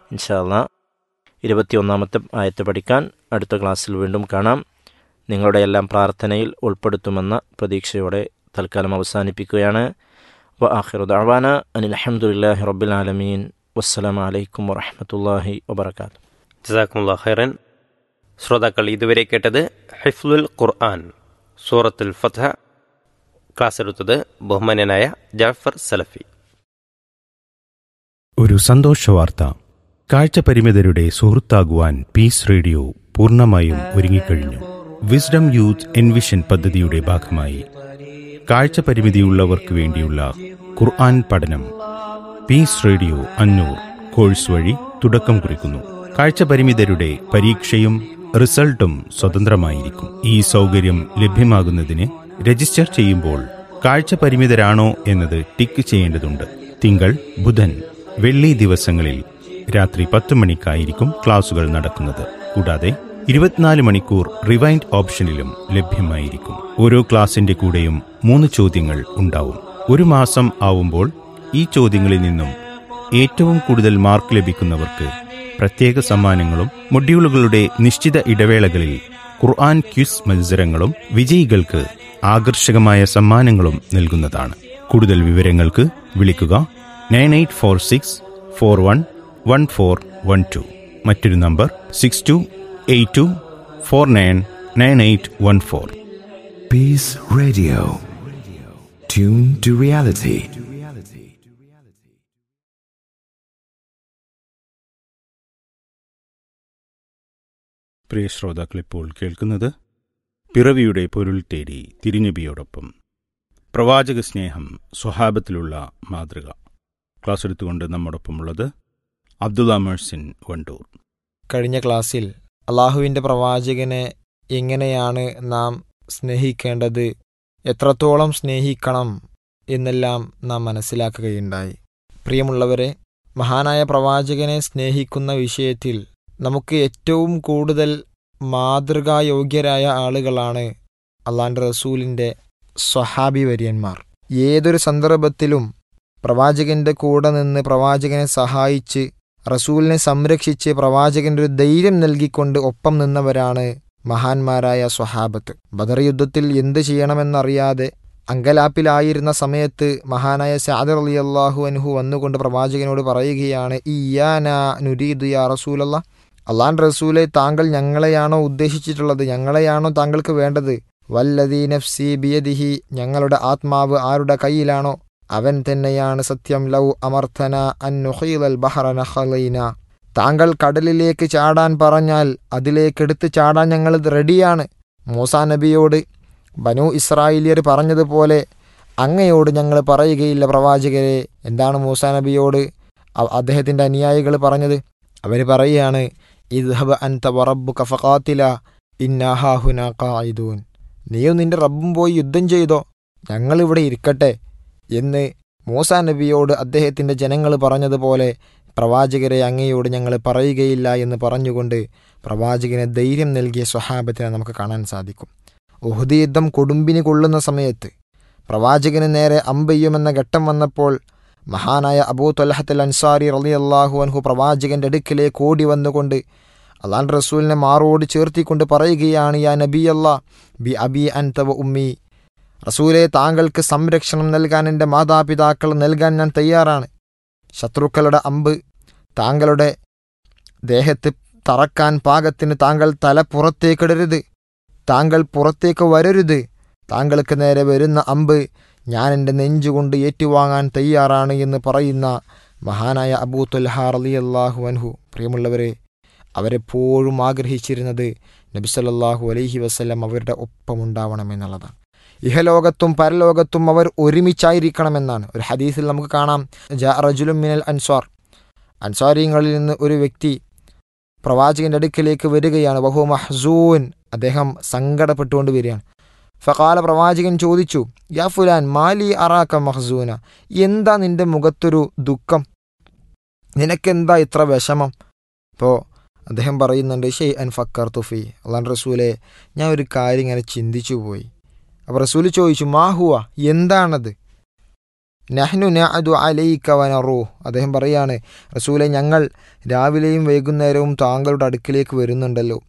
ഇൻഷാല്ല ഇരുപത്തിയൊന്നാമത്തെ ആയത്ത് പഠിക്കാൻ അടുത്ത ക്ലാസ്സിൽ വീണ്ടും കാണാം നിങ്ങളുടെ എല്ലാം പ്രാർത്ഥനയിൽ ഉൾപ്പെടുത്തുമെന്ന പ്രതീക്ഷയോടെ തൽക്കാലം അവസാനിപ്പിക്കുകയാണ് വ ആഖിറു ദഅവാന അനിൽ അൽഹംദുലില്ലാഹി റബ്ബിൽ ആലമീൻ വസ്സലാമു അലൈക്കും വറഹ്മത്തുള്ളാഹി വബറകാതുഹു ജസാക്കുമുള്ള ഖൈറൻ ശ്രോതാക്കൾ ഇതുവരെ കേട്ടത് ഹിഫ്ലുൽ ഖുർആൻ സൂറത്തുൽ ഫത്ഹ ക്ലാസ് എടുത്തത് ബഹുമാന്യനായ ജാഫർ സലഫി ഒരു സന്തോഷ വാർത്ത കാഴ്ചപരിമിതരുടെ സുഹൃത്താകുവാൻ പീസ് റേഡിയോ പൂർണ്ണമായും ഒരുങ്ങിക്കഴിഞ്ഞു വിസ്ഡം യൂത്ത് എൻവിഷൻ പദ്ധതിയുടെ ഭാഗമായി കാഴ്ചപരിമിതിയുള്ളവർക്ക് വേണ്ടിയുള്ള ഖുർആൻ പഠനം പീസ് റേഡിയോ അന്നൂർ കോഴ്സ് വഴി തുടക്കം കുറിക്കുന്നു കാഴ്ചപരിമിതരുടെ പരീക്ഷയും റിസൾട്ടും സ്വതന്ത്രമായിരിക്കും ഈ സൗകര്യം ലഭ്യമാകുന്നതിന് രജിസ്റ്റർ ചെയ്യുമ്പോൾ കാഴ്ചപരിമിതരാണോ എന്നത് ടിക്ക് ചെയ്യേണ്ടതുണ്ട് തിങ്കൾ ബുധൻ വെള്ളി ദിവസങ്ങളിൽ രാത്രി പത്ത് മണിക്കായിരിക്കും ക്ലാസുകൾ നടക്കുന്നത് കൂടാതെ ഇരുപത്തിനാല് മണിക്കൂർ റിവൈൻഡ് ഓപ്ഷനിലും ലഭ്യമായിരിക്കും ഓരോ ക്ലാസിന്റെ കൂടെയും മൂന്ന് ചോദ്യങ്ങൾ ഉണ്ടാവും ഒരു മാസം ആവുമ്പോൾ ഈ ചോദ്യങ്ങളിൽ നിന്നും ഏറ്റവും കൂടുതൽ മാർക്ക് ലഭിക്കുന്നവർക്ക് പ്രത്യേക സമ്മാനങ്ങളും മൊഡ്യൂളുകളുടെ നിശ്ചിത ഇടവേളകളിൽ ഖുർആൻ ക്വിസ് മത്സരങ്ങളും വിജയികൾക്ക് ആകർഷകമായ സമ്മാനങ്ങളും നൽകുന്നതാണ് കൂടുതൽ വിവരങ്ങൾക്ക് വിളിക്കുക nine eight four six four one one four one two മറ്റൊരു number six two eight two four nine nine eight one four Peace Radio. Tune to reality. പ്രിയ ശ്രോതാക്കളിപ്പോൾ കേൾക്കുന്നത് പിറവിയുടെ പൊരുൾ തേടി തിരുനബിയോടൊപ്പം പ്രവാചക സ്നേഹം സ്വഹാബത്തിലുള്ള മാതൃക ക്ലാസ് എടുത്തുകൊണ്ട് നമ്മോടൊപ്പമുള്ളത് അബ്ദുള്ള മേഴ്സിൻ വണ്ടൂർ കഴിഞ്ഞ ക്ലാസ്സിൽ അള്ളാഹുവിൻ്റെ പ്രവാചകനെ എങ്ങനെയാണ് നാം സ്നേഹിക്കേണ്ടത് എത്രത്തോളം സ്നേഹിക്കണം എന്നെല്ലാം നാം മനസ്സിലാക്കുകയുണ്ടായി പ്രിയമുള്ളവരെ മഹാനായ പ്രവാചകനെ സ്നേഹിക്കുന്ന വിഷയത്തിൽ നമുക്ക് ഏറ്റവും കൂടുതൽ മാതൃകായോഗ്യരായ ആളുകളാണ് അള്ളാൻ്റെ റസൂലിൻ്റെ സ്വഹാബി വര്യന്മാർ ഏതൊരു സന്ദർഭത്തിലും പ്രവാചകന്റെ കൂടെ നിന്ന് പ്രവാചകനെ സഹായിച്ച് റസൂലിനെ സംരക്ഷിച്ച് പ്രവാചകന്റെ ഒരു ധൈര്യം നൽകിക്കൊണ്ട് ഒപ്പം നിന്നവരാണ് മഹാന്മാരായ സ്വഹാബത്ത് ബദർ യുദ്ധത്തിൽ എന്ത് ചെയ്യണമെന്നറിയാതെ അങ്കലാപ്പിലായിരുന്ന സമയത്ത് മഹാനായ സാദർ അലി അള്ളാഹു അൻഹു വന്നുകൊണ്ട് പ്രവാചകനോട് പറയുകയാണ് ഇയാന നുരീദ് യാ റസൂലല്ല അള്ളാൻ റസൂലെ താങ്കൾ ഞങ്ങളെയാണോ ഉദ്ദേശിച്ചിട്ടുള്ളത് ഞങ്ങളെയാണോ താങ്കൾക്ക് വേണ്ടത് വല്ലദീ നഫ്സി ബിയദിഹി ഞങ്ങളുടെ ആത്മാവ് ആരുടെ കയ്യിലാണോ അവൻ തന്നെയാണ് സത്യം ലൗ അമർത്തന അന്നുഹീലൽ ബഹറന ഖലീന താങ്കൾ കടലിലേക്ക് ചാടാൻ പറഞ്ഞാൽ അതിലേക്ക് എടുത്ത് ചാടാൻ ഞങ്ങൾ റെഡിയാണ് മൂസാ നബിയോട് ബനു ഇസ്രായേലിയർ പറഞ്ഞതുപോലെ അങ്ങയോട് ഞങ്ങൾ പറയുകയില്ല പ്രവാചകരെ എന്താണ് മൂസാ നബിയോട് അ- അദ്ദേഹത്തിൻ്റെ അനുയായികൾ പറഞ്ഞത് അവർ പറയുകയാണ് ഇദ്ഹബ് അൻത വറബ്ബു കഫഖാത്തില ഇന്നാഹാഹുന ഖായിദൂൻ നീയും നിന്റെ റബ്ബും പോയി യുദ്ധം ചെയ്തോ ഞങ്ങളിവിടെ ഇരിക്കട്ടെ എന്ന് മൂസാ നബിയോട് അദ്ദേഹത്തിൻ്റെ ജനങ്ങൾ പറഞ്ഞതുപോലെ പ്രവാചകരെ അങ്ങയോട് ഞങ്ങൾ പറയുകയില്ല എന്ന് പറഞ്ഞുകൊണ്ട് പ്രവാചകന് ധൈര്യം നൽകിയ സ്വഹാബത്തിനെ നമുക്ക് കാണാൻ സാധിക്കും ഉഹുദ് യുദ്ധം കൊടുമ്പിനി കൊള്ളുന്ന സമയത്ത് പ്രവാചകന് നേരെ അമ്പെയ്യുമെന്ന ഘട്ടം വന്നപ്പോൾ മഹാനായ അബൂ തൊലഹത്തുൽ അൻസാരി റലി അള്ളാഹു അൻഹു പ്രവാചകന്റെ അടുക്കിലേക്ക് ഓടി വന്നുകൊണ്ട് അള്ളാൻ റസൂലിനെ മാറോട് ചേർത്തിക്കൊണ്ട് പറയുകയാണ് യാ നബി അല്ലാ ബി അബി അൻതവ ഉമ്മി റസൂലെ താങ്കൾക്ക് സംരക്ഷണം നൽകാൻ എൻ്റെ മാതാപിതാക്കൾ നൽകാൻ ഞാൻ തയ്യാറാണ് ശത്രുക്കളുടെ അമ്പ് താങ്കളുടെ ദേഹത്ത് തറക്കാൻ പാകത്തിന് താങ്കൾ തല പുറത്തേക്കിടരുത് താങ്കൾ പുറത്തേക്ക് വരരുത് താങ്കൾക്ക് നേരെ വരുന്ന അമ്പ് ഞാൻ എൻ്റെ നെഞ്ചുകൊണ്ട് ഏറ്റുവാങ്ങാൻ തയ്യാറാണ് എന്ന് പറയുന്ന മഹാനായ അബൂ തുൽഹാർ അലി അള്ളാഹു അൻഹു പ്രിയമുള്ളവരെ അവരെപ്പോഴും ആഗ്രഹിച്ചിരുന്നത് നബിസല്ലാഹു അലൈഹി വസ്ലം അവരുടെ ഒപ്പമുണ്ടാവണമെന്നുള്ളതാണ് ഇഹലോകത്തും പരലോകത്തും അവർ ഒരുമിച്ചായിരിക്കണമെന്നാണ് ഒരു ഹദീസിൽ നമുക്ക് കാണാം ജാ റജുലും മിനൽ അൻസ്വാർ അൻസ്വാരിങ്ങളിൽ നിന്ന് ഒരു വ്യക്തി പ്രവാചകന്റെ അടുക്കിലേക്ക് വരികയാണ് ബഹു മഹ്സൂൻ അദ്ദേഹം സങ്കടപ്പെട്ടുകൊണ്ട് വരികയാണ് ഫകാല പ്രവാചകൻ ചോദിച്ചു യാ ഫുലാൻ മാലി അറാക്ക മഹ്സൂന എന്താ നിന്റെ മുഖത്തൊരു ദുഃഖം നിനക്കെന്താ ഇത്ര വിഷമം ഇപ്പോൾ അദ്ദേഹം പറയുന്നുണ്ട് ഷെയ് അൻ ഫക്കർ തുഫി അള്ളാൻ റസൂലെ ഞാൻ ഒരു കാര്യം ഇങ്ങനെ ചിന്തിച്ചു പോയി അപ്പോൾ റസൂൽ ചോദിച്ചു മാഹുവ എന്താണത് നഹ്നു നഅദു അലൈക വനറൂ അദ്ദേഹം പറയാണ് റസൂലെ ഞങ്ങൾ രാവിലെയും വൈകുന്നേരവും താങ്കളുടെ അടുക്കിലേക്ക് വരുന്നുണ്ടല്ലോ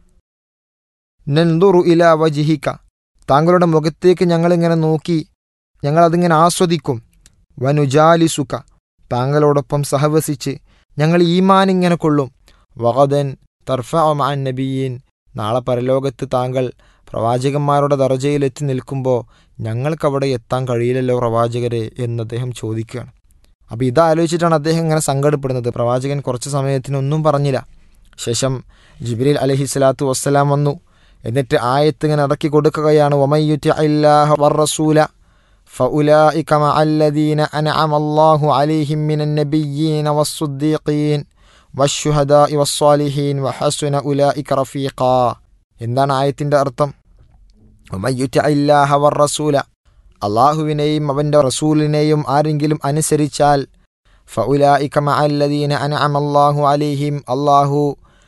നന്ദുറു ഇല വജിഹിക്ക താങ്കളുടെ മുഖത്തേക്ക് ഞങ്ങളിങ്ങനെ നോക്കി ഞങ്ങളതിങ്ങനെ ആസ്വദിക്കും വനുജാലിസുക താങ്കളോടൊപ്പം സഹവസിച്ച് ഞങ്ങൾ ഈമാനിങ്ങനെ കൊള്ളും വഹദൻ തർഫമാൻ നബിയീൻ നാളെ പരലോകത്ത് താങ്കൾ പ്രവാചകന്മാരുടെ ദർജയിലെത്തി നിൽക്കുമ്പോൾ ഞങ്ങൾക്കവിടെ എത്താൻ കഴിയില്ലല്ലോ പ്രവാചകരെ എന്ന് അദ്ദേഹം ചോദിക്കുകയാണ് അപ്പോൾ ഇതാലോചിച്ചിട്ടാണ് അദ്ദേഹം ഇങ്ങനെ സങ്കടപ്പെടുന്നത് പ്രവാചകൻ കുറച്ച് സമയത്തിനൊന്നും പറഞ്ഞില്ല ശേഷം ജിബ്രീൽ അലഹി സ്വലാത്തു വസ്സലാം വന്നു എന്നിട്ട് ആയത്ത് ഇങ്ങനെ ഇറക്കി കൊടുക്കുകയാണ് ഒമയ്യുറ്റ അല്ലാഹ വറസൂല فأولئك مع الذين أنعم الله عليهم من النبيين والصديقين والشهداء والصالحين وحسن أولئك رفيقا എന്താണ് ആയത്തിൻ്റെ അർത്ഥം ഒമയ്യുറ്റ അല്ലാഹ വർ റസൂല അള്ളാഹുവിനെയും അവൻ്റെ റസൂലിനെയും ആരെങ്കിലും അനുസരിച്ചാൽ ഫഉലായിക മഅല്ലദീന അൻഅമ അല്ലാഹു അലൈഹിം അള്ളാഹു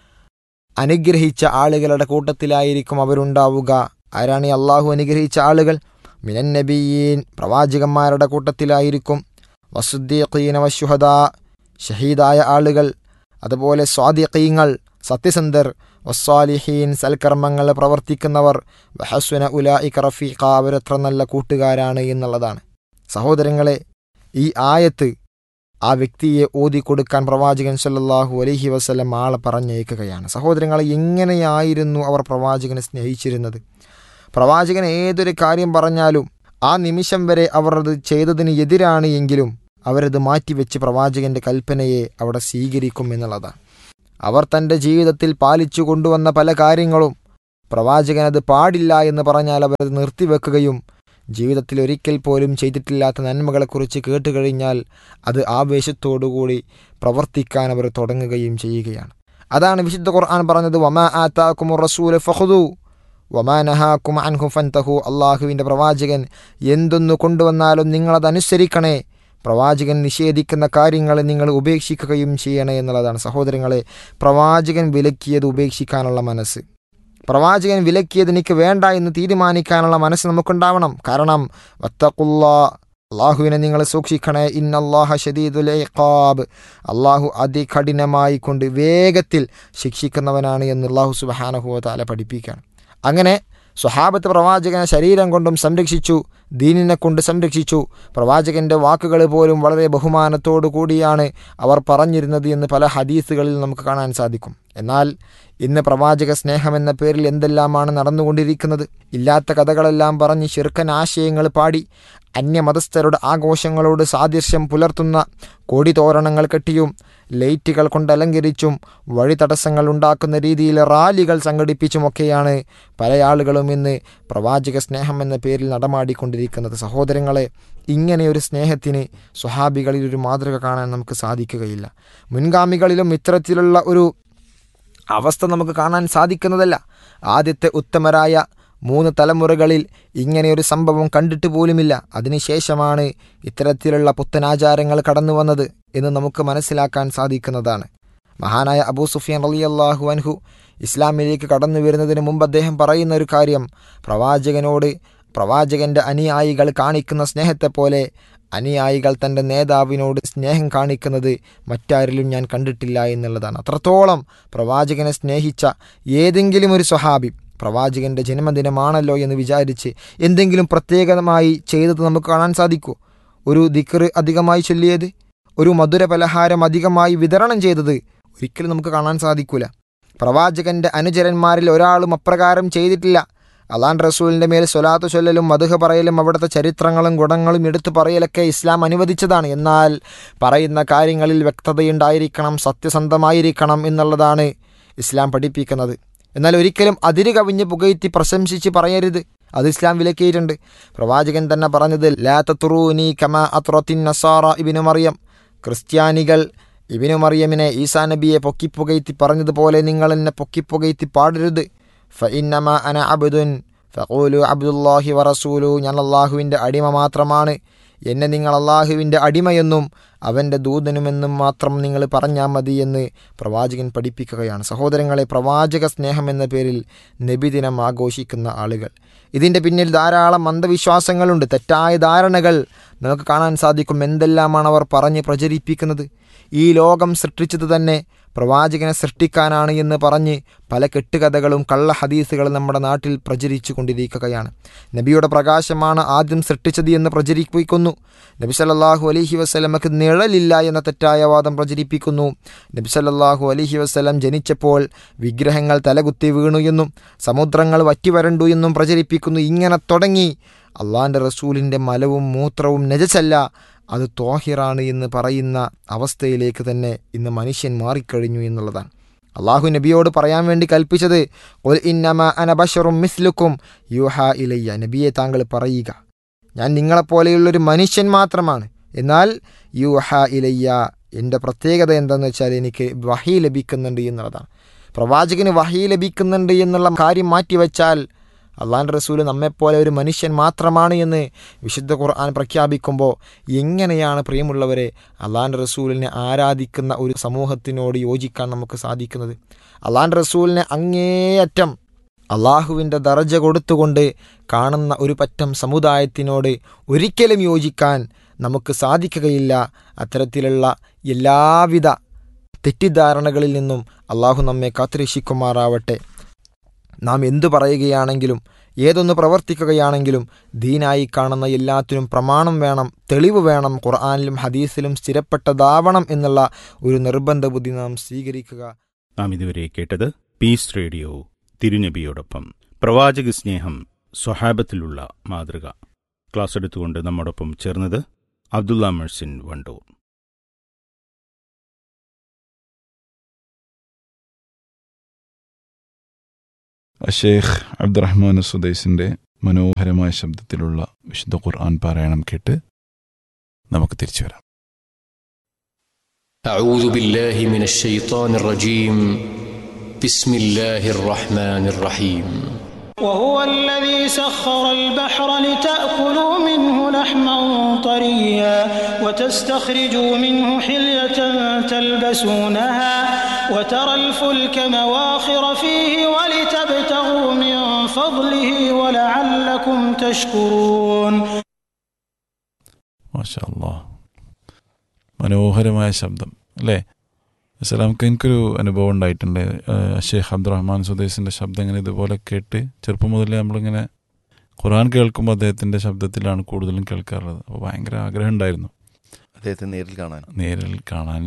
അനുഗ്രഹിച്ച ആളുകളുടെ കൂട്ടത്തിലായിരിക്കും അവരുണ്ടാവുക ആരാണ് ഈ അള്ളാഹു അനുഗ്രഹിച്ച ആളുകൾ മിനൻ നബിയീൻ പ്രവാചകന്മാരുടെ കൂട്ടത്തിലായിരിക്കും വസുദ്ദീഖീന വശുഹദ ഷഹീദായ ആളുകൾ അതുപോലെ സ്വാദിഖീങ്ങൾ സത്യസന്ധർ വസ്സാലിഹീൻ സൽക്കർമ്മങ്ങൾ പ്രവർത്തിക്കുന്നവർ വഹസുന ഉലായിക റഫീഖ അവരത്ര നല്ല കൂട്ടുകാരാണ് എന്നുള്ളതാണ് സഹോദരങ്ങളെ ഈ ആയത്ത് ആ വ്യക്തിയെ ഓതി കൊടുക്കാൻ പ്രവാചകൻ സല്ലല്ലാഹു അലൈഹി വസല്ലം ആളെ പറഞ്ഞയക്കുകയാണ് സഹോദരങ്ങളെ എങ്ങനെയായിരുന്നു അവർ പ്രവാചകനെ സ്നേഹിച്ചിരുന്നത് പ്രവാചകൻ ഏതൊരു കാര്യം പറഞ്ഞാലും ആ നിമിഷം വരെ അവർ അത് ചെയ്തതിന് എതിരാണ് എങ്കിലും അവരത് മാറ്റിവെച്ച് പ്രവാചകന്റെ കൽപ്പനയെ അവിടെ സ്വീകരിക്കും എന്നുള്ളതാണ് അവർ തൻ്റെ ജീവിതത്തിൽ പാലിച്ചു കൊണ്ടുവന്ന പല കാര്യങ്ങളും പ്രവാചകൻ അത് പാടില്ല എന്ന് പറഞ്ഞാൽ അവരത് നിർത്തിവെക്കുകയും ജീവിതത്തിൽ ഒരിക്കൽ പോലും ചെയ്തിട്ടില്ലാത്ത നന്മകളെക്കുറിച്ച് കേട്ടുകഴിഞ്ഞാൽ അത് ആവേശത്തോടുകൂടി പ്രവർത്തിക്കാൻ അവർ തുടങ്ങുകയും ചെയ്യുകയാണ് അതാണ് വിശുദ്ധ ഖുർആൻ പറഞ്ഞത് വമാ ആത്താക്കുമു റസൂൽ ഫഹുദു വമാ നഹാക്കും അൻഹു ഫൻതഹു അള്ളാഹുവിൻ്റെ പ്രവാചകൻ എന്തൊന്നു കൊണ്ടുവന്നാലും നിങ്ങളത് അനുസരിക്കണേ പ്രവാചകൻ നിഷേധിക്കുന്ന കാര്യങ്ങൾ നിങ്ങൾ ഉപേക്ഷിക്കുകയും ചെയ്യണേ എന്നുള്ളതാണ് സഹോദരങ്ങളെ പ്രവാചകൻ വിലക്കിയത് ഉപേക്ഷിക്കാനുള്ള മനസ്സ് പ്രവാചകൻ വിലക്കിയത് എനിക്ക് വേണ്ട എന്ന് തീരുമാനിക്കാനുള്ള മനസ്സ് നമുക്കുണ്ടാവണം കാരണം വത്തക്കുള്ള അള്ളാഹുവിനെ നിങ്ങൾ സൂക്ഷിക്കണേ ഇന്നല്ലാഹ ഷദീദുൽ ഇഖാബ് അള്ളാഹു അതികഠിനമായി കൊണ്ട് വേഗത്തിൽ ശിക്ഷിക്കുന്നവനാണ് എന്ന് അള്ളാഹു സുബഹാനഹുവ താല പഠിപ്പിക്കുകയാണ് അങ്ങനെ സ്വഹാബത്ത് പ്രവാചകനെ ശരീരം കൊണ്ടും സംരക്ഷിച്ചു ദീനിനെ കൊണ്ട് സംരക്ഷിച്ചു പ്രവാചകന്റെ വാക്കുകൾ പോലും വളരെ ബഹുമാനത്തോടു കൂടിയാണ് അവർ പറഞ്ഞിരുന്നത് എന്ന് പല ഹദീസുകളിൽ നമുക്ക് കാണാൻ സാധിക്കും എന്നാൽ ഇന്ന് പ്രവാചക സ്നേഹം എന്ന പേരിൽ എന്തെല്ലാമാണ് നടന്നുകൊണ്ടിരിക്കുന്നത് ഇല്ലാത്ത കഥകളെല്ലാം പറഞ്ഞ് ശിർക്കൻ ആശയങ്ങൾ പാടി അന്യമതസ്ഥരുടെ ആഘോഷങ്ങളോട് സാദൃശ്യം പുലർത്തുന്ന കോടിതോരണങ്ങൾ കെട്ടിയും ലൈറ്റുകൾ കൊണ്ട് അലങ്കരിച്ചും വഴി തടസ്സങ്ങൾ ഉണ്ടാക്കുന്ന രീതിയിൽ റാലികൾ സംഘടിപ്പിച്ചുമൊക്കെയാണ് പല ആളുകളും ഇന്ന് പ്രവാചക സ്നേഹം എന്ന പേരിൽ നടമാടിക്കൊണ്ടിരിക്കുന്നത് സഹോദരങ്ങളെ ഇങ്ങനെയൊരു സ്നേഹത്തിന് സ്വഹാബികളിൽ ഒരു മാതൃക കാണാൻ നമുക്ക് സാധിക്കുകയില്ല മുൻഗാമികളിലും ഇത്തരത്തിലുള്ള ഒരു അവസ്ഥ നമുക്ക് കാണാൻ സാധിക്കുന്നതല്ല ആദ്യത്തെ ഉത്തമരായ മൂന്ന് തലമുറകളിൽ ഇങ്ങനെയൊരു സംഭവം കണ്ടിട്ട് പോലുമില്ല അതിനുശേഷമാണ് ഇത്തരത്തിലുള്ള പുത്തനാചാരങ്ങൾ കടന്നു വന്നത് എന്ന് നമുക്ക് മനസ്സിലാക്കാൻ സാധിക്കുന്നതാണ് മഹാനായ അബൂ സുഫിയാൻ അലി അള്ളാഹു അൻഹു ഇസ്ലാമിലേക്ക് കടന്നു വരുന്നതിന് മുമ്പ് അദ്ദേഹം പറയുന്ന ഒരു കാര്യം പ്രവാചകനോട് പ്രവാചകന്റെ അനുയായികൾ കാണിക്കുന്ന സ്നേഹത്തെപ്പോലെ അനുയായികൾ തൻ്റെ നേതാവിനോട് സ്നേഹം കാണിക്കുന്നത് മറ്റാരിലും ഞാൻ കണ്ടിട്ടില്ല എന്നുള്ളതാണ് അത്രത്തോളം പ്രവാചകനെ സ്നേഹിച്ച ഏതെങ്കിലും ഒരു സ്വഹാബി പ്രവാചകന്റെ ജന്മദിനമാണല്ലോ എന്ന് വിചാരിച്ച് എന്തെങ്കിലും പ്രത്യേകമായി ചെയ്തത് നമുക്ക് കാണാൻ സാധിക്കുമോ ഒരു ദിക്കറ് അധികമായി ചൊല്ലിയത് ഒരു മധുര പലഹാരം അധികമായി വിതരണം ചെയ്തത് ഒരിക്കലും നമുക്ക് കാണാൻ സാധിക്കൂല പ്രവാചകന്റെ അനുചരന്മാരിൽ ഒരാളും അപ്രകാരം ചെയ്തിട്ടില്ല അലാൻ റസൂലിൻ്റെ മേൽ സ്വലാത്ത് ചൊല്ലലും മധുഹ പറയലും അവിടുത്തെ ചരിത്രങ്ങളും ഗുണങ്ങളും എടുത്തു പറയലൊക്കെ ഇസ്ലാം അനുവദിച്ചതാണ് എന്നാൽ പറയുന്ന കാര്യങ്ങളിൽ വ്യക്തതയുണ്ടായിരിക്കണം സത്യസന്ധമായിരിക്കണം എന്നുള്ളതാണ് ഇസ്ലാം പഠിപ്പിക്കുന്നത് എന്നാൽ ഒരിക്കലും അതിര് കവിഞ്ഞ് പുകയറ്റി പ്രശംസിച്ച് പറയരുത് അത് ഇസ്ലാം വിലക്കിയിട്ടുണ്ട് പ്രവാചകൻ തന്നെ പറഞ്ഞത് ലാ തത്തുറൂനി കമ അത്രത്തിൻ നസാറ ഇബിനു മറിയം ക്രിസ്ത്യാനികൾ ഇബിനു മറിയമിനെ ഈസാ നബിയെ പൊക്കിപ്പുകയറ്റി പറഞ്ഞതുപോലെ നിങ്ങൾ എന്നെ പൊക്കിപ്പുകയറ്റി പാടരുത് ഫഇന്നമ അന അബ്ദുൻ ഫഖൂലു അബ്ദുല്ലാഹി വറസൂലു ഞാൻ അള്ളാഹുവിൻ്റെ അടിമ മാത്രമാണ് എന്നെ നിങ്ങൾ അള്ളാഹുവിൻ്റെ അടിമയെന്നും അവൻ്റെ ദൂതനുമെന്നും മാത്രം നിങ്ങൾ പറഞ്ഞാൽ മതി എന്ന് പ്രവാചകൻ പഠിപ്പിക്കുകയാണ് സഹോദരങ്ങളെ പ്രവാചക സ്നേഹം എന്ന പേരിൽ നബിദിനം ആഘോഷിക്കുന്ന ആളുകൾ ഇതിൻ്റെ പിന്നിൽ ധാരാളം അന്ധവിശ്വാസങ്ങളുണ്ട് തെറ്റായ ധാരണകൾ നമുക്ക് കാണാൻ സാധിക്കും എന്തെല്ലാമാണ് അവർ പറഞ്ഞ് പ്രചരിപ്പിക്കുന്നത് ഈ ലോകം സൃഷ്ടിച്ചത് തന്നെ പ്രവാചകനെ സൃഷ്ടിക്കാനാണ് എന്ന് പറഞ്ഞ് പല കെട്ടുകഥകളും കള്ള ഹദീസുകളും നമ്മുടെ നാട്ടിൽ പ്രചരിച്ചു കൊണ്ടിരിക്കുകയാണ് നബിയുടെ പ്രകാശമാണ് ആദ്യം സൃഷ്ടിച്ചത് എന്ന് പ്രചരിപ്പിക്കുന്നു നബി സല്ലല്ലാഹു അലൈഹി വസ്ലമക്ക് നിഴലില്ല എന്ന തെറ്റായ വാദം പ്രചരിപ്പിക്കുന്നു നബി സല്ലല്ലാഹു അലൈഹി വസ്ലം ജനിച്ചപ്പോൾ വിഗ്രഹങ്ങൾ തലകുത്തി വീണു എന്നും സമുദ്രങ്ങൾ വറ്റിവരണ്ടു എന്നും പ്രചരിപ്പിക്കുന്നു ഇങ്ങനെ തുടങ്ങി അള്ളാൻ്റെ റസൂലിൻ്റെ മലവും മൂത്രവും നജസല്ല അത് തോഹിറാണ് എന്ന് പറയുന്ന അവസ്ഥയിലേക്ക് തന്നെ ഇന്ന് മനുഷ്യൻ മാറിക്കഴിഞ്ഞു എന്നുള്ളതാണ് അള്ളാഹു നബിയോട് പറയാൻ വേണ്ടി കൽപ്പിച്ചത് ഒൽ ഇന്നമ അനബഷറും മിസ്ലുക്കും യൂഹ ഇലയ്യ നബിയെ താങ്കൾ പറയുക ഞാൻ നിങ്ങളെപ്പോലെയുള്ളൊരു മനുഷ്യൻ മാത്രമാണ് എന്നാൽ യൂഹ ഇലയ്യ എൻ്റെ പ്രത്യേകത എന്താണെന്ന് വെച്ചാൽ എനിക്ക് വഹി ലഭിക്കുന്നുണ്ട് എന്നുള്ളതാണ് പ്രവാചകന് വഹി ലഭിക്കുന്നുണ്ട് എന്നുള്ള കാര്യം മാറ്റിവെച്ചാൽ അള്ളാൻ്റെ റസൂൽ നമ്മെപ്പോലെ ഒരു മനുഷ്യൻ മാത്രമാണ് എന്ന് വിശുദ്ധ ഖുർആൻ പ്രഖ്യാപിക്കുമ്പോൾ എങ്ങനെയാണ് പ്രിയമുള്ളവരെ അള്ളാൻ്റെ റസൂലിനെ ആരാധിക്കുന്ന ഒരു സമൂഹത്തിനോട് യോജിക്കാൻ നമുക്ക് സാധിക്കുന്നത് അള്ളാൻ്റെ റസൂലിനെ അങ്ങേയറ്റം അള്ളാഹുവിൻ്റെ ദറജ കൊടുത്തുകൊണ്ട് കാണുന്ന ഒരു പറ്റം സമുദായത്തിനോട് ഒരിക്കലും യോജിക്കാൻ നമുക്ക് സാധിക്കുകയില്ല അത്തരത്തിലുള്ള എല്ലാവിധ തെറ്റിദ്ധാരണകളിൽ നിന്നും അള്ളാഹു നമ്മെ കാത്തുരക്ഷിക്കുമാറാവട്ടെ നാം എന്തു പറയുകയാണെങ്കിലും ഏതൊന്ന് പ്രവർത്തിക്കുകയാണെങ്കിലും ദീനായി കാണുന്ന എല്ലാത്തിനും പ്രമാണം വേണം തെളിവ് വേണം ഖുർആാനിലും ഹദീസിലും സ്ഥിരപ്പെട്ടതാവണം എന്നുള്ള ഒരു നിർബന്ധ ബുദ്ധി നാം സ്വീകരിക്കുക നാം ഇതുവരെ കേട്ടത് പീസ് റേഡിയോ തിരുനബിയോടൊപ്പം പ്രവാചക സ്നേഹം സ്വഹാബത്തിലുള്ള മാതൃക ക്ലാസ് എടുത്തുകൊണ്ട് നമ്മോടൊപ്പം ചേർന്നത് അബ്ദുള്ള മെഴ്സിൻ വണ്ടൂർ ഷെയ്ഖ് അബ്ദുറഹ്മാൻ സുദൈസിന്റെ മനോഹരമായ ശബ്ദത്തിലുള്ള വിശുദ്ധ ഖുർആൻ പാരായണം കേട്ട് നമുക്ക് തിരിച്ചു വരാം أعوذ بالله من الشيطان الرجيم بسم الله الرحمن الرحيم وهو الذي سخر البحر لتأكلوا منه لحما طريا وتستخرجوا منه حلية تلبسونها وترى الفلك مواخر فيه ولتبتغوا من فضله ولعلكم تشكرون മാഷാ അല്ലാ മനോഹരമായ ശബ്ദം അല്ലേ അസലാമക്ക് എനിക്കൊരു അനുഭവം ഉണ്ടായിട്ടുണ്ട് ഏഹ് ഷെയ്ഖ് അബ്ദുറഹ്മാൻ സുദൈസിൻ്റെ ശബ്ദം ഇങ്ങനെ ഇതുപോലെ കേട്ട് ചെറുപ്പം മുതലേ നമ്മളിങ്ങനെ ഖുർആൻ കേൾക്കുമ്പോൾ അദ്ദേഹത്തിൻ്റെ ശബ്ദത്തിലാണ് കൂടുതലും കേൾക്കാറുള്ളത് അപ്പോൾ ഭയങ്കര ആഗ്രഹം ഉണ്ടായിരുന്നു അദ്ദേഹത്തെ നേരിൽ കാണാൻ നേരിൽ കാണാൻ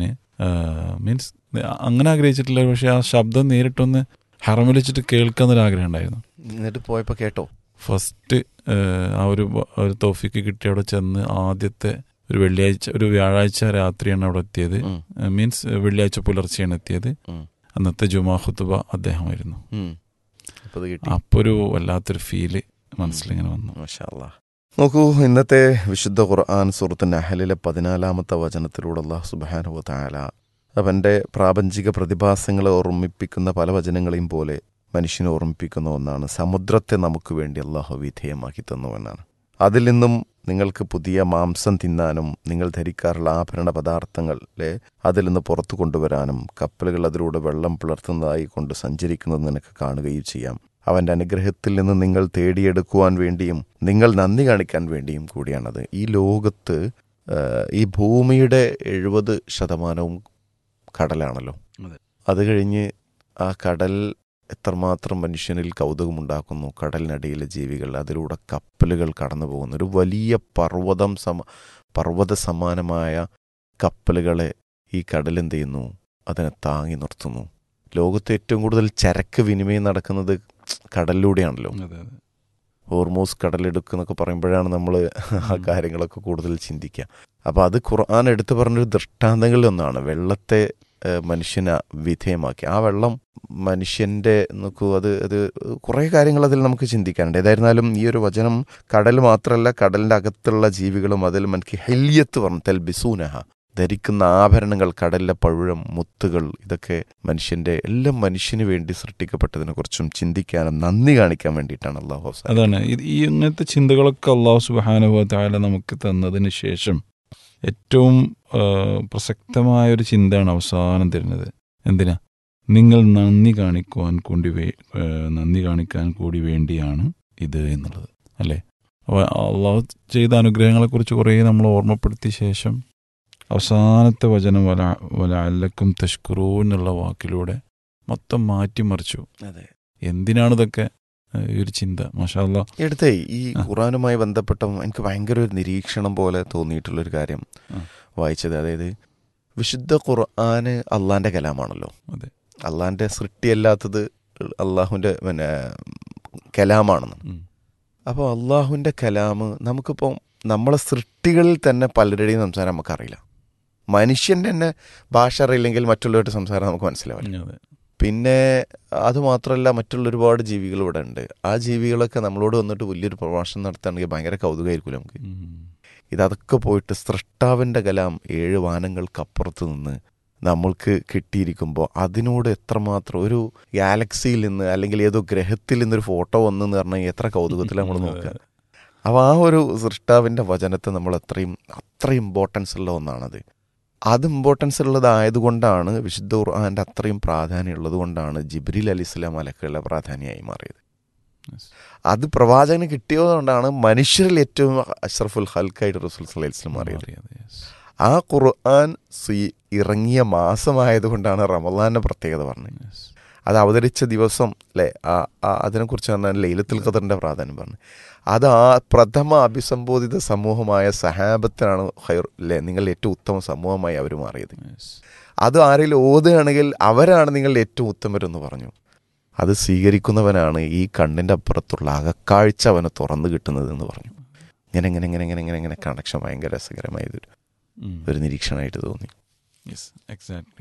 മീൻസ് അങ്ങനെ ആഗ്രഹിച്ചിട്ടില്ല പക്ഷേ ആ ശബ്ദം നേരിട്ടൊന്ന് ഹറമിൽ വെച്ചിട്ട് കേൾക്കാന്നൊരു ആഗ്രഹം ഉണ്ടായിരുന്നു എന്നിട്ട് പോയപ്പോൾ കേട്ടോ ഫസ്റ്റ് ആ ഒരു ബ- ഒരു തോഫിക്ക് കിട്ടി അവിടെ ചെന്ന് ആദ്യത്തെ ഒരു വെള്ളിയാഴ്ച ഒരു വ്യാഴാഴ്ച രാത്രിയാണ് അവിടെ എത്തിയത് ഉം, മീൻസ് വെള്ളിയാഴ്ച പുലർച്ചെയാണ് എത്തിയത് ഉം, അന്നത്തെ ജുമാ ഖുത്തുബ അദ്ദേഹമായിരുന്നു ഉം. അപ്പൊ അത് കിട്ടി അപ്പോൾ ഒരു വല്ലാത്തൊരു ഫീല് മനസ്സിലിങ്ങനെ വന്നു മാഷാ അല്ലാ. നോക്കൂ ഇന്നത്തെ വിശുദ്ധ ഖുർആൻ സുഹൃത്ത് നഹലിലെ പതിനാലാമത്തെ വചനത്തിലൂടെ അള്ളാഹു സുബാനുവ താല അവൻ്റെ പ്രാപഞ്ചിക പ്രതിഭാസങ്ങളെ ഓർമ്മിപ്പിക്കുന്ന പല വചനങ്ങളെയും പോലെ മനുഷ്യനെ ഓർമ്മിപ്പിക്കുന്ന ഒന്നാണ് സമുദ്രത്തെ നമുക്ക് വേണ്ടി അള്ളാഹു വിധേയമാക്കി തന്നു എന്നാണ് അതിൽ നിന്നും നിങ്ങൾക്ക് പുതിയ മാംസം തിന്നാനും നിങ്ങൾ ധരിക്കാറുള്ള ആഭരണ പദാർത്ഥങ്ങളെ അതിൽ നിന്ന് പുറത്തു കൊണ്ടുവരാനും കപ്പലുകൾ അതിലൂടെ വെള്ളം പുലർത്തുന്നതായി കൊണ്ട് സഞ്ചരിക്കുന്നത് നിനക്ക് കാണുകയും ചെയ്യാം അവൻ്റെ അനുഗ്രഹത്തിൽ നിന്ന് നിങ്ങൾ തേടിയെടുക്കുവാൻ വേണ്ടിയും നിങ്ങൾ നന്ദി കാണിക്കാൻ വേണ്ടിയും കൂടിയാണത് ഈ ലോകത്ത് ആ, ഈ ഭൂമിയുടെ എഴുപത് ശതമാനവും കടലാണല്ലോ അതെ. അത് കഴിഞ്ഞ് ആ കടൽ എത്രമാത്രം മനുഷ്യനിൽ കൗതുകമുണ്ടാക്കുന്നു കടലിനടിയിലെ ജീവികൾ അതിലൂടെ കപ്പലുകൾ കടന്നു പോകുന്നു ഒരു വലിയ പർവ്വതം സമ പർവ്വത സമാനമായ കപ്പലുകളെ ഈ കടലെന്ത് ചെയ്യുന്നു അതിനെ താങ്ങി നിർത്തുന്നു ലോകത്ത് ഏറ്റവും കൂടുതൽ ചരക്ക് വിനിമയം നടക്കുന്നത് കടലിലൂടെയാണല്ലോ അതെ അതെ ഹോർമോസ് കടലെടുക്കുക എന്നൊക്കെ പറയുമ്പോഴാണ് നമ്മൾ ആ കാര്യങ്ങളൊക്കെ കൂടുതൽ ചിന്തിക്കുക അപ്പോൾ അത് ഖുർആൻ എടുത്തു പറഞ്ഞൊരു ദൃഷ്ടാന്തങ്ങളിൽ ഒന്നാണ് വെള്ളത്തെ ഏഹ്, മനുഷ്യനെ വിധേയമാക്കി ആ വെള്ളം മനുഷ്യൻ്റെ നോക്കൂ അത് അത് കുറേ കാര്യങ്ങൾ അതിൽ നമുക്ക് ചിന്തിക്കാനുണ്ട് ഏതായിരുന്നാലും ഈ ഒരു വചനം കടൽ മാത്രമല്ല കടലിൻ്റെ അകത്തുള്ള ജീവികളും അതിൽ മനക്ക് ഹെല്യത്ത് പറഞ്ഞു തെൽ ബിസൂനഹ ധരിക്കുന്ന ആഭരണങ്ങൾ കടലിലെ പഴുഴം മുത്തുകൾ ഇതൊക്കെ മനുഷ്യന്റെ എല്ലാം മനുഷ്യന് വേണ്ടി സൃഷ്ടിക്കപ്പെട്ടതിനെ കുറിച്ചും ചിന്തിക്കാനും നന്ദി കാണിക്കാൻ വേണ്ടിയിട്ടാണ് അള്ളാഹു അവസാനം അതാണ് ഇത് ഈ ഇങ്ങനത്തെ ചിന്തകളൊക്കെ അള്ളാഹു സുബാനുഭവ താല നമുക്ക് തന്നതിന് ശേഷം ഏറ്റവും ആ, പ്രസക്തമായ ഒരു ചിന്തയാണ് അവസാനം തരുന്നത് എന്തിനാ നിങ്ങൾ നന്ദി കാണിക്കുവാൻ കൂടി വേ ആ, നന്ദി കാണിക്കാൻ കൂടി വേണ്ടിയാണ് ഇത് എന്നുള്ളത് അല്ലേ അപ്പോൾ അള്ളാഹു ചെയ്ത അനുഗ്രഹങ്ങളെക്കുറിച്ച് കുറേ നമ്മൾ ഓർമ്മപ്പെടുത്തിയ ശേഷം അവസാനത്തെ വചനം വല വല അല്ലക്കും തഷ്കുറൂ എന്നുള്ള വാക്കിലൂടെ മൊത്തം മാറ്റിമറിച്ചു അതെ എന്തിനാണ് ഇതൊക്കെ ആ, ഈ ഒരു ചിന്ത മാഷാല്ല എടുത്തേ ഈ ആ. ഖുറാനുമായി ബന്ധപ്പെട്ട എനിക്ക് ഭയങ്കര ഒരു നിരീക്ഷണം പോലെ തോന്നിയിട്ടുള്ളൊരു കാര്യം ആ. വായിച്ചത് അതായത് വിശുദ്ധ ഖുർആന് അള്ളാന്റെ കലാമാണല്ലോ അതെ. അള്ളാന്റെ സൃഷ്ടിയല്ലാത്തത് അള്ളാഹുവിന്റെ പിന്നെ കലാമാണെന്ന് അപ്പോൾ അള്ളാഹുവിന്റെ കലാമ് നമുക്കിപ്പോൾ നമ്മളെ സൃഷ്ടികളിൽ തന്നെ പലരുടെയും സംസാരം നമുക്കറിയില്ല മനുഷ്യന്റെ തന്നെ ഭാഷ അറിയില്ലെങ്കിൽ മറ്റുള്ളവരുടെ സംസാരം നമുക്ക് മനസ്സിലാവില്ല അതെ പിന്നെ അതുമാത്രമല്ല മറ്റുള്ള ഒരുപാട് ജീവികൾ ഇവിടെ ഉണ്ട് ആ ജീവികളൊക്കെ നമ്മളോട് വന്നിട്ട് വലിയൊരു പ്രഭാഷണം നടത്തുകയാണെങ്കിൽ ഭയങ്കര കൗതുകമായിരിക്കും നമുക്ക് ഉം. ഇതൊക്കെ പോയിട്ട് സൃഷ്ടാവിൻ്റെ കലാം ഏഴ് വാനങ്ങൾക്കപ്പുറത്ത് നിന്ന് നമ്മൾക്ക് കിട്ടിയിരിക്കുമ്പോൾ അതിനോട് എത്രമാത്രം ഒരു ഗാലക്സിയിൽ നിന്ന് അല്ലെങ്കിൽ ഏതോ ഗ്രഹത്തിൽ നിന്നൊരു ഫോട്ടോ വന്നെന്ന് പറഞ്ഞാൽ എത്ര കൗതുകത്തിൽ നമ്മൾ നോക്കുക അപ്പോൾ ആ ഒരു സൃഷ്ടാവിൻ്റെ വചനത്തെ നമ്മൾ അത്രയും അത്ര ഇമ്പോർട്ടൻസ് ഉള്ള ഒന്നാണത് അത് ഇമ്പോർട്ടൻസ് ഉള്ളതായതുകൊണ്ടാണ് വിശുദ്ധ ഖുർആാൻ്റെ അത്രയും പ്രാധാന്യം ഉള്ളത് കൊണ്ടാണ് ജിബ്രീൽ അലി ഇസ്ലാം അലക്കുള്ള പ്രാധാന്യമായി മാറിയത് Yes. അത് പ്രവാചകന് കിട്ടിയതുകൊണ്ടാണ് മനുഷ്യരിൽ ഏറ്റവും അഷ്റഫുൽ ഹൽക്കായിട്ട് റസൂൽ സല്ലല്ലാഹു അലൈഹി വസല്ലം മാറിയത് മാറിയത്, yes. ആ ഖുർആൻ സ്വീ- ഇറങ്ങിയ മാസമായതുകൊണ്ടാണ് റമദാന്റെ പ്രത്യേകത പറഞ്ഞത് Yes. അത് അവതരിച്ച ദിവസം അല്ലേ ആ ആ- അതിനെക്കുറിച്ച് പറഞ്ഞാൽ ലൈലത്തുൽ ഖദറിന്റെ പ്രാധാന്യം പറഞ്ഞു അത് ആ പ്രഥമ അഭിസംബോധിത സമൂഹമായ സഹാബത്തിനാണ് ഹൈർ അല്ലേ നിങ്ങൾ ഏറ്റവും ഉത്തമ സമൂഹമായി അവർ മാറിയത് Yes. അത് ആരെങ്കിലും ഓതുകയാണെങ്കിൽ അവരാണ് നിങ്ങളുടെ ഏറ്റവും ഉത്തമരെന്ന് പറഞ്ഞു അത് സ്വീകരിക്കുന്നവനാണ് ഈ കണ്ണിൻ്റെ അപ്പുറത്തുള്ള അകക്കാഴ്ച അവന് തുറന്നു കിട്ടുന്നത് എന്ന് പറഞ്ഞു ഇങ്ങനെ ഇങ്ങനെ ഇങ്ങനെ ഇങ്ങനെ ഇങ്ങനെ ഇങ്ങനെ കണക്ഷൻ ഭയങ്കര രസകരമായതൊരു ഉം. ഒരു നിരീക്ഷണമായിട്ട് തോന്നി Yes, exactly.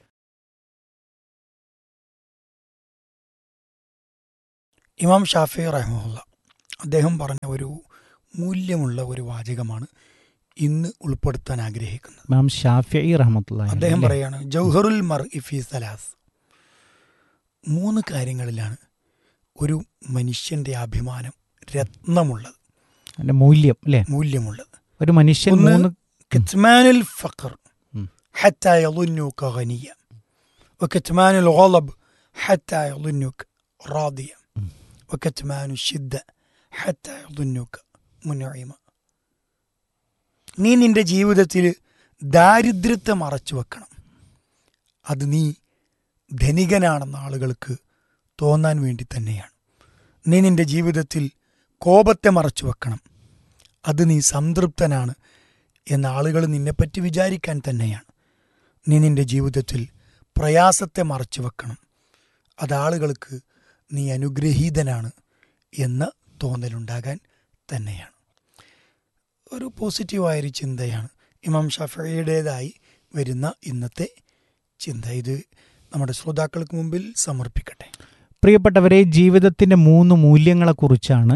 ഇമാം ഷാഫി റഹ്മുല്ല അദ്ദേഹം പറഞ്ഞ ഒരു മൂല്യമുള്ള ഒരു വാചകമാണ് ഇന്ന് ഉൾപ്പെടുത്താൻ ആഗ്രഹിക്കുന്നത് ഇമാം ഷാഫി റഹ്മത്തുള്ള അദ്ദേഹം പറയാണ് ജൗഹറുൽ മർ ഇഫി സലാസ് മൂന്ന് കാര്യങ്ങളിലാണ് ഒരു മനുഷ്യന്റെ അഭിമാനം രത്നമുള്ളത് അതിന്റെ മൂല്യം അല്ലേ മൂല്യമുള്ളത് ഒരു മനുഷ്യൻ ഒന്ന് മൂന്ന് കറ്റ്മാനുൽ ഫഖർ ഉം. حتى يظنك غنيا وكتمان الغضب حتى يظنك راضيا وكتمان الشدة حتى يظنك منعما നീ നിന്റെ ജീവിതത്തിൽ ദാരിദ്ര്യത്തെ മറച്ചു വെക്കണം അത് നീ ധനികനാണെന്ന് ആളുകൾക്ക് തോന്നാൻ വേണ്ടി തന്നെയാണ് നീ നിന്റെ ജീവിതത്തിൽ കോപത്തെ മറച്ചു വെക്കണം അത് നീ സംതൃപ്തനാണ് എന്ന ആളുകൾ നിന്നെപ്പറ്റി വിചാരിക്കാൻ തന്നെയാണ് നീ നിന്റെ ജീവിതത്തിൽ പ്രയാസത്തെ മറച്ചു വെക്കണം അത് ആളുകൾക്ക് നീ അനുഗ്രഹീതനാണ് എന്ന തോന്നലുണ്ടാകാൻ തന്നെയാണ് ഒരു പോസിറ്റീവായൊരു ചിന്തയാണ് ഇമാം ഷഫയുടേതായി വരുന്ന ഇന്നത്തെ ചിന്ത ഇത് നമ്മുടെ ശ്രോതാക്കൾക്ക് മുമ്പിൽ സമർപ്പിക്കട്ടെ പ്രിയപ്പെട്ടവരെ ജീവിതത്തിന്റെ മൂന്ന് മൂല്യങ്ങളെക്കുറിച്ചാണ്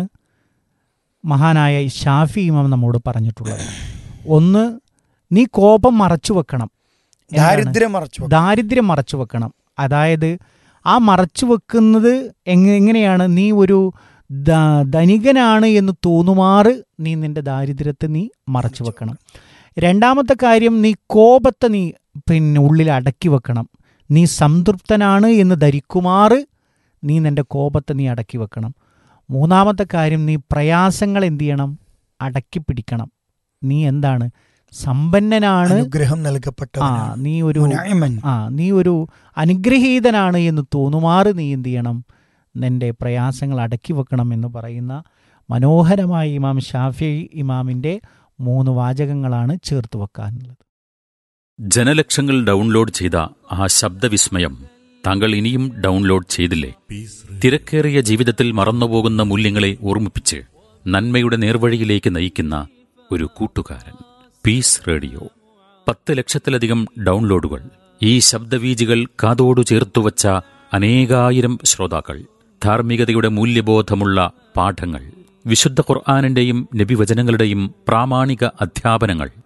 മഹാനായ ഈ ഷാഫി ഇമാം നമ്മോട് പറഞ്ഞിട്ടുള്ളത് ഒന്ന് നീ കോപം മറച്ചു വെക്കണം എന്താണ്? ദാരിദ്ര്യം മറച്ചു വെക്കണം. ദാരിദ്ര്യം മറച്ചു വെക്കണം അതായത് ആ മറച്ചു വെക്കുന്നത് എങ്ങ- എങ്ങനെയാണ് നീ ഒരു ദ- ധനികനാണ് എന്ന് തോന്നുമാറ് നീ നിന്റെ ദാരിദ്ര്യത്തെ നീ മറച്ചു വെക്കണം രണ്ടാമത്തെ കാര്യം നീ കോപത്തെ നീ പിന്നെ ഉള്ളിൽ അടക്കി വെക്കണം നീ സംതൃപ്തനാണ് എന്ന് ധരിക്കുമാറ് നീ നിന്റെ കോപത്തെ നീ അടക്കി വെക്കണം മൂന്നാമത്തെ കാര്യം നീ പ്രയാസങ്ങൾ എന്ത് ചെയ്യണം അടക്കി പിടിക്കണം നീ എന്താണ് സമ്പന്നനാണ് അനുഗ്രഹം ആ നൽകപ്പെട്ടവനാണ് നീ ഒരു മുനഅമൻ. ആ നീ ഒരു അനുഗ്രഹീതനാണ് എന്ന് തോന്നുമാറ് നീ എന്ത് ചെയ്യണം നിന്റെ പ്രയാസങ്ങൾ അടക്കി വെക്കണം എന്ന് പറയുന്ന മനോഹരമായ ഇമാം ഷാഫി ഇമാമിൻ്റെ മൂന്ന് വാചകങ്ങളാണ് ചേർത്ത് വെക്കാനുള്ളത് ജനലക്ഷങ്ങൾ ഡൗൺലോഡ് ചെയ്ത ആ ശബ്ദവിസ്മയം താങ്കൾ ഇനിയും ഡൗൺലോഡ് ചെയ്തില്ലേ തിരക്കേറിയ ജീവിതത്തിൽ മറന്നുപോകുന്ന മൂല്യങ്ങളെ ഓർമ്മിപ്പിച്ച് നന്മയുടെ നേർവഴിയിലേക്ക് നയിക്കുന്ന ഒരു കൂട്ടുകാരൻ പീസ് റേഡിയോ പത്ത് ലക്ഷത്തിലധികം ഡൗൺലോഡുകൾ ഈ ശബ്ദവീജികൾ കാതോടു ചേർത്തുവച്ച അനേകായിരം ശ്രോതാക്കൾ ധാർമ്മികതയുടെ മൂല്യബോധമുള്ള പാഠങ്ങൾ വിശുദ്ധ ഖുർആാനിന്റെയും നബിവചനങ്ങളുടെയും പ്രാമാണിക അധ്യാപനങ്ങൾ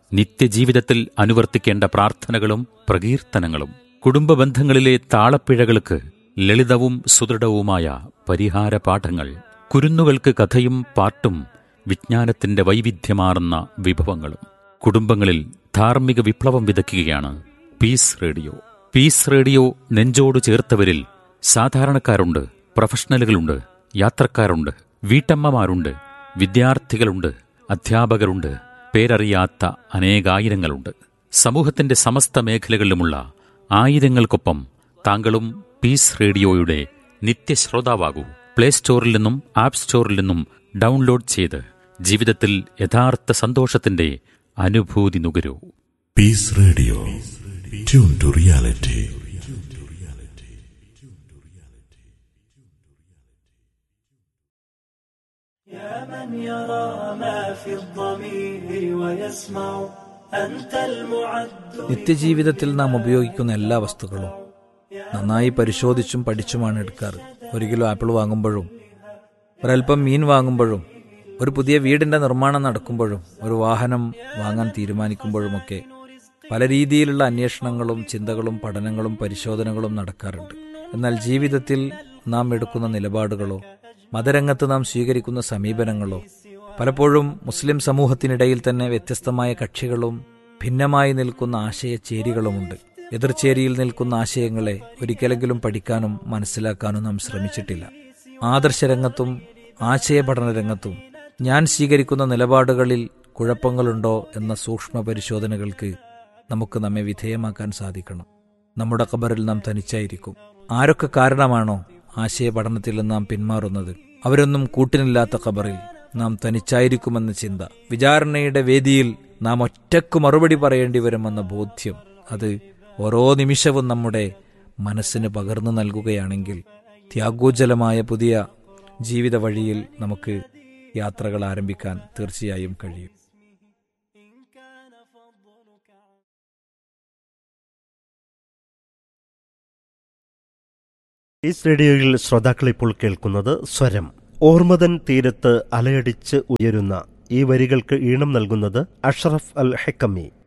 നിത്യജീവിതത്തിൽ അനുവർത്തിക്കേണ്ട പ്രാർത്ഥനകളും പ്രകീർത്തനങ്ങളും കുടുംബ ബന്ധങ്ങളിലെ താളപ്പിഴകൾക്ക് ലളിതവും സുദൃഢവുമായ പരിഹാര പാഠങ്ങൾ കുരുന്നുകൾക്ക് കഥയും പാട്ടും വിജ്ഞാനത്തിന്റെ വൈവിധ്യമാർന്ന വിഭവങ്ങളും കുടുംബങ്ങളിൽ ധാർമ്മിക വിപ്ലവം വിതയ്ക്കുകയാണ് പീസ് റേഡിയോ പീസ് റേഡിയോ നെഞ്ചോട് ചേർത്തവരിൽ സാധാരണക്കാരുണ്ട് പ്രൊഫഷണലുകളുണ്ട് യാത്രക്കാരുണ്ട് വീട്ടമ്മമാരുണ്ട് വിദ്യാർത്ഥികളുണ്ട് അധ്യാപകരുണ്ട് പേരറിയാത്ത അനേകായിരങ്ങളുണ്ട് സമൂഹത്തിന്റെ സമസ്ത മേഖലകളിലുമുള്ള ആയിരങ്ങൾക്കൊപ്പം താങ്കളും പീസ് റേഡിയോയുടെ നിത്യശ്രോതാവാകൂ പ്ലേ സ്റ്റോറിൽ നിന്നും ആപ്പ് സ്റ്റോറിൽ നിന്നും ഡൗൺലോഡ് ചെയ്ത് ജീവിതത്തിൽ യഥാർത്ഥ സന്തോഷത്തിന്റെ അനുഭൂതി നുകരൂ Peace Radio. Tune to reality. يا من يرى ما في الضمير ويسمع أنت المعد നിത്യജീവിതത്തിൽ നാം ഉപയോഗിക്കുന്ന എല്ലാ വസ്തുക്കളും നന്നായി പരിശോധിച്ചും പഠിച്ചുമാണ് എടുക്കാറ് ഒരു കിലോ ആപ്പിൾ വാങ്ങുമ്പോഴും ഒരൽപ്പം മീൻ വാങ്ങുമ്പോഴും ഒരു പുതിയ വീടിന്റെ നിർമ്മാണം നടക്കുമ്പോഴും ഒരു വാഹനം വാങ്ങാൻ തീരുമാനിക്കുമ്പോഴുമൊക്കെ പല രീതിയിലുള്ള അന്വേഷണങ്ങളും ചിന്തകളും പഠനങ്ങളും പരിശോധനകളും നടക്കാറുണ്ട് എന്നാൽ ജീവിതത്തിൽ നാം എടുക്കുന്ന നിലപാടുകളോ മതരംഗത്ത് നാം സ്വീകരിക്കുന്ന സമീപനങ്ങളോ പലപ്പോഴും മുസ്ലിം സമൂഹത്തിനിടയിൽ തന്നെ വ്യത്യസ്തമായ കക്ഷികളും ഭിന്നമായി നിൽക്കുന്ന ആശയചേരികളുമുണ്ട് എതിർചേരിയിൽ നിൽക്കുന്ന ആശയങ്ങളെ ഒരിക്കലെങ്കിലും പഠിക്കാനും മനസ്സിലാക്കാനും നാം ശ്രമിച്ചിട്ടില്ല ആദർശരംഗത്തും ആശയപഠന രംഗത്തും ഞാൻ സ്വീകരിക്കുന്ന നിലപാടുകളിൽ കുഴപ്പങ്ങളുണ്ടോ എന്ന സൂക്ഷ്മ പരിശോധനകൾക്ക് നമുക്ക് നമ്മെ വിധേയമാക്കാൻ സാധിക്കണം നമ്മുടെ ഖബറിൽ നാം തനിച്ചായിരിക്കും ആരൊക്കെ കാരണമാണോ ആശയപഠനത്തിൽ നിന്ന് നാം പിന്മാറുന്നത് അവരൊന്നും കൂട്ടിനില്ലാത്ത ഖബറിൽ നാം തനിച്ചായിരിക്കുമെന്ന ചിന്ത വിചാരണയുടെ വേദിയിൽ നാം ഒറ്റക്ക് മറുപടി പറയേണ്ടി വരുമെന്ന ബോധ്യം അത് ഓരോ നിമിഷവും നമ്മുടെ മനസ്സിന് പകർന്നു നൽകുകയാണെങ്കിൽ ത്യാഗോജ്ജലമായ പുതിയ ജീവിത വഴിയിൽ നമുക്ക് യാത്രകൾ ആരംഭിക്കാൻ തീർച്ചയായും കഴിയും ഈസ് റേഡിയോയിൽ ശ്രോതാക്കൾ ഇപ്പോൾ കേൾക്കുന്നത് സ്വരം ഓർമ്മതൻ തീരത്ത് അലയടിച്ച് ഉയരുന്ന ഈ വരികൾക്ക് ഈണം നൽകുന്നത് അഷ്റഫ് അൽ ഹെക്കമി